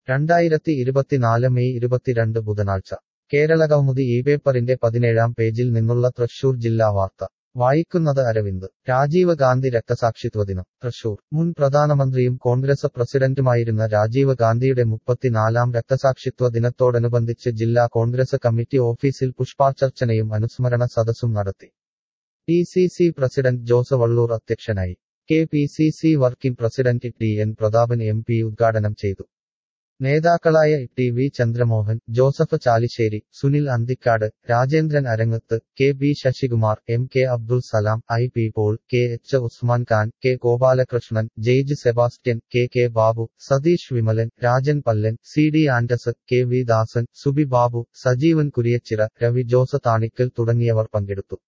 രണ്ടായിരത്തി ഇരുപത്തിനാല് മെയ് ഇരുപത്തിരണ്ട് ബുധനാഴ്ച കേരള കൗമുദി ഈ പേപ്പറിന്റെ പതിനേഴാം പേജിൽ നിന്നുള്ള തൃശൂർ ജില്ലാ വാർത്ത വായിക്കുന്നത് അരവിന്ദ് രാജീവ് ഗാന്ധി രക്തസാക്ഷിത്വ ദിനം തൃശൂർ മുൻ പ്രധാനമന്ത്രിയും കോൺഗ്രസ് പ്രസിഡന്റുമായിരുന്ന രാജീവ് ഗാന്ധിയുടെ മുപ്പത്തിനാലാം രക്തസാക്ഷിത്വ ദിനത്തോടനുബന്ധിച്ച് ജില്ലാ കോൺഗ്രസ് കമ്മിറ്റി ഓഫീസിൽ പുഷ്പാർച്ചനയും അനുസ്മരണ സദസ്സും നടത്തി D C C president Jose Vallur അധ്യക്ഷനായി K P C C working president T N Prathapan M P ഉദ്ഘാടനം ചെയ്തു നേതാക്കളായ T V Chandramohan Joseph Chalissery Sunil Anthikkad Rajendran Arangath K B Sasikumar M K Abdul Salam I P Paul K H Usman Khan K Gopalakrishnan Jaiju Sebastian K K Babu Satheesh Vimalan Rajan Pallan C D Andrews K V Dasan Subi Babu Sajeevan Kuriachira Ravi Jose Thanikkal തുടങ്ങിയവർ പങ്കെടുത്തു